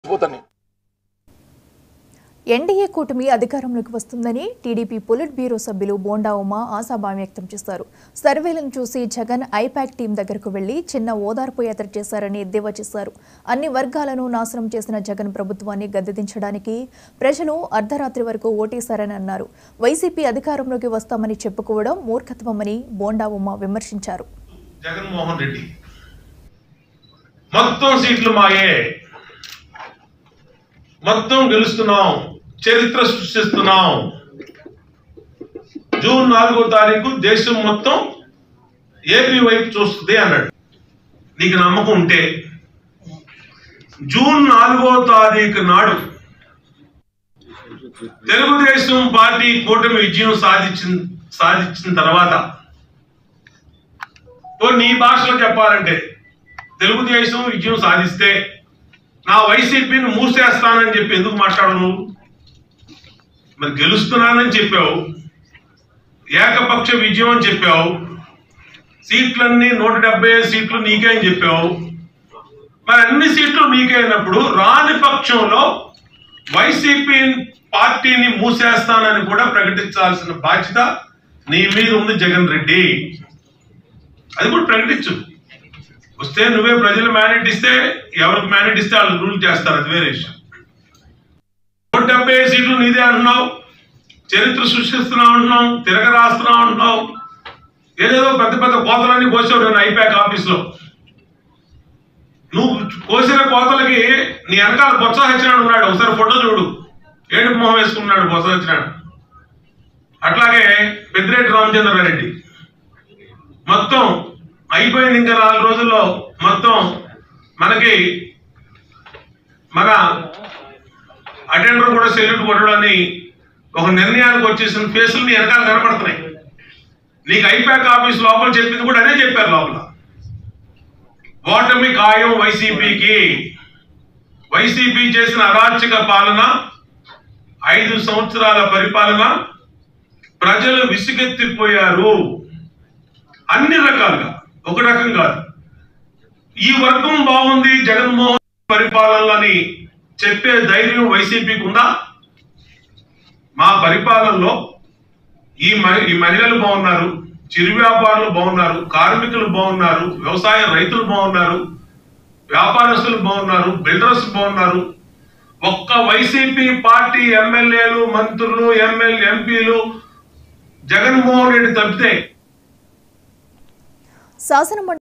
పోతాను నేను ఎన్డీఏ కూటమి అధికారంలోకి వస్తుందని టీడీపీ పొలిట్ బ్యూరో సభ్యులు బోండా ఉమా ఆశాభావం వ్యక్తం చేశారు సర్వేలను చూసి జగన్ ఐపాక్ టీం దగ్గరకు వెళ్లి చిన్న ఓదార్పు యాత్ర చేశారని ఎద్దేవా చేశారు అన్ని వర్గాలను నాశనం చేసిన జగన్ ప్రభుత్వాన్ని గద్దెదించడానికి ప్రజలు అర్ధరాత్రి వరకు ఓటేశారని అన్నారు వైసీపీ అధికారంలోకి వస్తామని చెప్పుకోవడం మూర్ఖత్వమని బోండా ఉమా విమర్శించారు జగన్మోహన్ రెడ్డి మొత్తం సీట్లు మాయే మొత్తం గెలుస్తున్నాం చరిత్ర సృష్టిస్తున్నాం జూన్ నాలుగో తారీఖు దేశం మొత్తం ఏపీ వైపు చూస్తుంది అన్నాడు నీకు నమ్మకం ఉంటే జూన్ నాలుగో తారీఖు నాడు తెలుగుదేశం పార్టీ కూటమి విజయం సాధించిన సాధించిన తర్వాత ఓ నీ భాషలో చెప్పాలంటే తెలుగుదేశం విజయం సాధిస్తే నా వైసీపీని మూసేస్తానని చెప్పి ఎందుకు మాట్లాడవు నువ్వు మరి గెలుస్తున్నానని చెప్పావు ఏకపక్ష విజయం అని చెప్పావు సీట్లన్నీ నూట డెబ్బై ఐదు సీట్లు నీకే అని చెప్పావు మరి అన్ని సీట్లు నీకే అయినప్పుడు రాని పక్షంలో వైసీపీ పార్టీని మూసేస్తానని కూడా ప్రకటించాల్సిన బాధ్యత నీ మీద ఉంది జగన్ రెడ్డి అది కూడా ప్రకటించు వస్తే నువ్వే ప్రజలు మ్యాండేట్ ఇస్తే ఎవరికి మ్యాండేట్ ఇస్తే వాళ్ళు రూల్ చేస్తారు అది వేరే విషయం నూట డెబ్బై ఐదు సీట్లు నీదే అంటున్నావు చరిత్ర సృష్టిస్తున్నావు అంటున్నావు తిరగ రాస్తున్నావు అంటున్నావు ఏదేదో పెద్ద పెద్ద కోతలన్నీ కోసావు నేను ఐపాక్ ఆఫీస్ లో నువ్వు కోసిన కోతలకి నీ వెనకాల బొత్స సత్యనారాయణ ఉన్నాడు ఒకసారి ఫోటో చూడు ఏడుపు మొహం వేసుకున్నాడు బొత్స సత్యనారాయణ అట్లాగే పెద్దిరెడ్డి రామచంద్రారెడ్డి మొత్తం అయిపోయింది ఇంకా నాలుగు రోజుల్లో మొత్తం మనకి మన అటెండర్ కూడా సెల్యూట్ కొట్టడాన్ని ఒక నిర్ణయానికి వచ్చేసిన ఫేసులు నీ వెనకాల కనపడుతున్నాయి నీకు ఐపాక్ ఆఫీస్ లోపల చెప్పింది కూడా అదే చెప్పారు లోపల ఓటమి ఖాయం వైసీపీకి వైసీపీ చేసిన అరాచక పాలన ఐదు సంవత్సరాల పరిపాలన ప్రజలు విసుగెత్తిపోయారు అన్ని రకాలుగా ఒక రకం కాదు ఈ వర్గం బాగుంది జగన్మోహన్ పరిపాలనని చెప్పే ధైర్యం వైసీపీకి ఉందా మా పరిపాలనలో ఈ మ- ఈ మహిళలు బాగున్నారు చిరు వ్యాపారులు బాగున్నారు కార్మికులు బాగున్నారు వ్యవసాయ రైతులు బాగున్నారు వ్యాపారస్తులు బాగున్నారు బిల్డర్స్ బాగున్నారు ఒక్క వైసీపీ పార్టీ ఎమ్మెల్యేలు మంత్రులు ఎమ్మెల్యే ఎంపీలు జగన్మోహన్ రెడ్డి తప్పితే శాసనమండలి